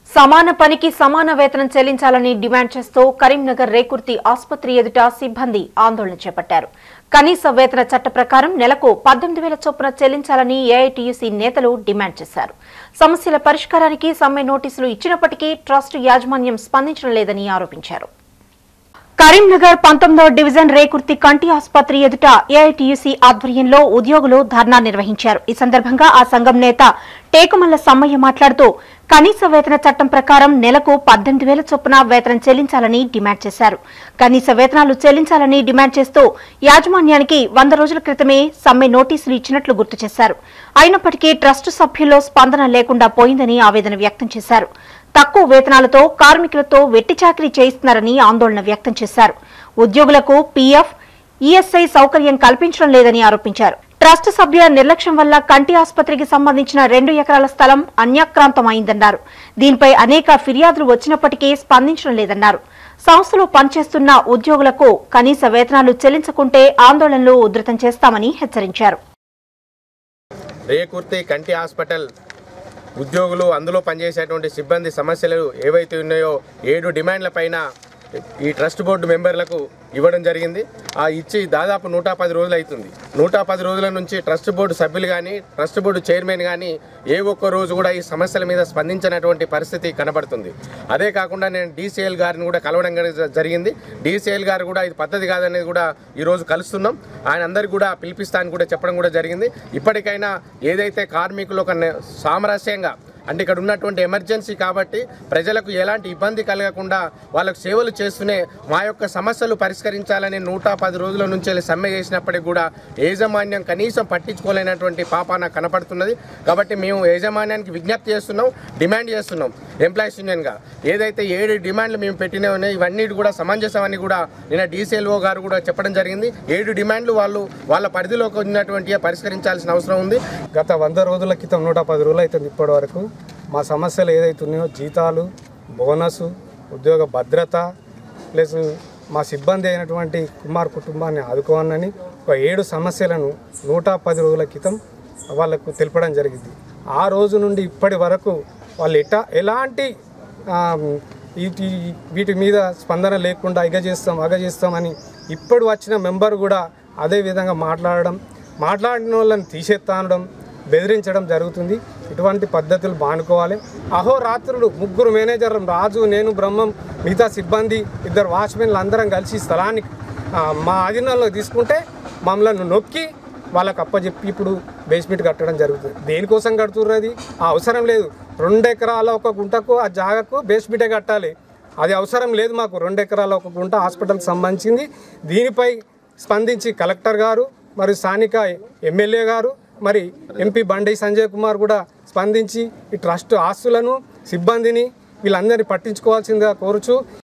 సమాన పనికి సమాన వేతనం చెల్లించాలని డిమాండ్ చేస్తూ కరీంనగర్ రేకుర్తి ఆసుపత్రి ఎదుట సిబ్బంది ఆందోళన చేపట్టారు కనీస వేతన చట్ట ప్రకారం నెలకు పద్దెనిమిది వేల చొప్పున చెల్లించాలని ఏఐటీయూసీ నేతలు డిమాండ్ చేశారు సమస్యల పరిష్కారానికి సమ్మె నోటీసులు ఇచ్చినప్పటికీ ట్రస్ట్ యాజమాన్యం స్పందించడం లేదని ఆరోపించారు కరీంనగర్ పంతొమ్మిదవ డివిజన్ రేకుర్తి కంటి ఆసుపత్రి ఎదుట ఏఐటీయూసీ ఆధ్వర్యంలో ఉద్యోగులు ధర్నా నిర్వహించారు ఈ సందర్భంగా ఆ సంఘం నేత టేకుమల్ల సమ్మయ్య మాట్లాడుతూ కనీస వేతన చట్టం ప్రకారం నెలకు పద్దెనిమిది వేల చొప్పున వేతనం చెల్లించాలని డిమాండ్ చేశారు కనీస వేతనాలు చెల్లించాలని డిమాండ్ చేస్తూ యాజమాన్యానికి వంద రోజుల క్రితమే సమ్మె నోటీసులు ఇచ్చినట్లు గుర్తు చేశారు అయినప్పటికీ ట్రస్టు సభ్యుల్లో స్పందన లేకుండా పోయిందని ఆవేదన వ్యక్తం చేశారు తక్కువ వేతనాలతో కార్మికులతో వెట్టి చాకిరీ చేయిస్తున్నారని ఆందోళన వ్యక్తం చేశారు ఉద్యోగులకు పీఎఫ్ ఈఎస్ఐ సౌకర్యం కల్పించడం లేదని ఆరోపించారు ట్రస్ట్ సభ్యుల నిర్లక్ష్యం వల్ల కంటి ఆసుపత్రికి సంబంధించిన రెండు ఎకరాల స్థలం అన్యాక్రాంతం అయిందన్నారు దీనిపై అనేక ఫిర్యాదులు వచ్చినప్పటికీ స్పందించడం లేదన్నారు సంస్థలో పనిచేస్తున్న ఉద్యోగులకు కనీస వేతనాలు చెల్లించకుంటే ఆందోళనలు ఉధృతం చేస్తామని హెచ్చరించారు రేకుర్తి కంటి హాస్పిటల్ ఉద్యోగులు అందులో పనిచేసేటువంటి సిబ్బంది సమస్యలు ఏవైతే ఉన్నాయో ఏడు డిమాండ్ల పైన ఈ ట్రస్ట్ బోర్డు మెంబర్లకు ఇవ్వడం జరిగింది ఆ ఇచ్చి దాదాపు నూట పది రోజులు అవుతుంది నూట పది రోజుల నుంచి ట్రస్ట్ బోర్డు సభ్యులు కానీ ట్రస్ట్ బోర్డు చైర్మన్ కానీ ఏ ఒక్క రోజు కూడా ఈ సమస్యల మీద స్పందించినటువంటి పరిస్థితి కనబడుతుంది అదే కాకుండా నేను డీసీఎల్ గారిని కూడా కలవడం గ- జరిగింది డీసీఎల్ గారు కూడా ఇది పద్ధతి కాదనేది కూడా ఈరోజు కలుస్తున్నాం ఆయన అందరికి కూడా పిలిపిస్తా అని కూడా చెప్పడం కూడా జరిగింది ఇప్పటికైనా ఏదైతే కార్మికులు ఒక నె- సామరస్యంగా అంటే ఇక్కడ ఉన్నటువంటి ఎమర్జెన్సీ కాబట్టి ప్రజలకు ఎలాంటి ఇబ్బంది కలగకుండా వాళ్ళకు సేవలు చేస్తూనే మా యొక్క సమస్యలు పరిష్కరించాలని నూట పది రోజుల నుంచి వెళ్ళి సమ్మె చేసినప్పటికి కూడా యాజమాన్యం కనీసం పట్టించుకోలేనటువంటి పాపాన కనపడుతున్నది కాబట్టి మేము యాజమాన్యానికి విజ్ఞప్తి చేస్తున్నాం డిమాండ్ చేస్తున్నాం ఎంప్లాయీస్ యూనియన్గా ఏదైతే ఏడు డిమాండ్లు మేము పెట్టినా ఉన్నాయో ఇవన్నీ కూడా సమంజసమని కూడా నిన్న డీసీఎల్ఓ గారు కూడా చెప్పడం జరిగింది ఏడు డిమాండ్లు వాళ్ళు వాళ్ళ పరిధిలోకి ఉన్నటువంటి పరిష్కరించాల్సిన అవసరం ఉంది గత వంద రోజుల క్రితం నూట పది రోజులు అవుతుంది ఇప్పటి వరకు మా సమస్యలు ఏదైతే ఉన్నాయో జీతాలు బోనస్ ఉద్యోగ భద్రత ప్లస్ మా సిబ్బంది అయినటువంటి కుమార్ కుటుంబాన్ని ఆదుకోవాలని ఒక ఏడు సమస్యలను నూట పది రోజుల క్రితం వాళ్ళకు తెలపడం జరిగింది ఆ రోజు నుండి ఇప్పటి వరకు వాళ్ళు ఎటా ఎలాంటి ఆ, వీటి వీటి మీద స్పందన లేకుండా ఇగ చేస్తాం అగ చేస్తామని ఇప్పుడు వచ్చిన మెంబర్ కూడా అదే విధంగా మాట్లాడడం మాట్లాడిన వాళ్ళని తీసేస్తా అనడం బెదిరించడం జరుగుతుంది ఇటువంటి పద్ధతులు మానుకోవాలి అహోరాత్రులు ముగ్గురు మేనేజర్లు రాజు నేను బ్రహ్మం మిగతా సిబ్బంది ఇద్దరు వాచ్మెన్లు అందరం కలిసి స్థలానికి ఆ, మా ఆధీనంలో తీసుకుంటే మమ్మల్ని నొక్కి వాళ్ళకి అప్పచెప్పి ఇప్పుడు బేస్మెంట్ కట్టడం జరుగుతుంది దేనికోసం కడుతుర్రు అది ఆ అవసరం లేదు రెండు ఎకరాల ఒక గుంటకు ఆ జాగకు బేస్మెంటే కట్టాలి అది అవసరం లేదు మాకు రెండు ఎకరాల ఒక గుంట హాస్పిటల్కి సంబంధించింది దీనిపై స్పందించి కలెక్టర్ గారు మరియు స్థానిక ఎమ్మెల్యే గారు మరి ఎంపీ బండి సంజయ్ కుమార్ కూడా స్పందించి ఈ ట్రస్ట్ ఆస్తులను సిబ్బందిని వీళ్ళందరినీ పట్టించుకోవాల్సిందిగా కోరుచు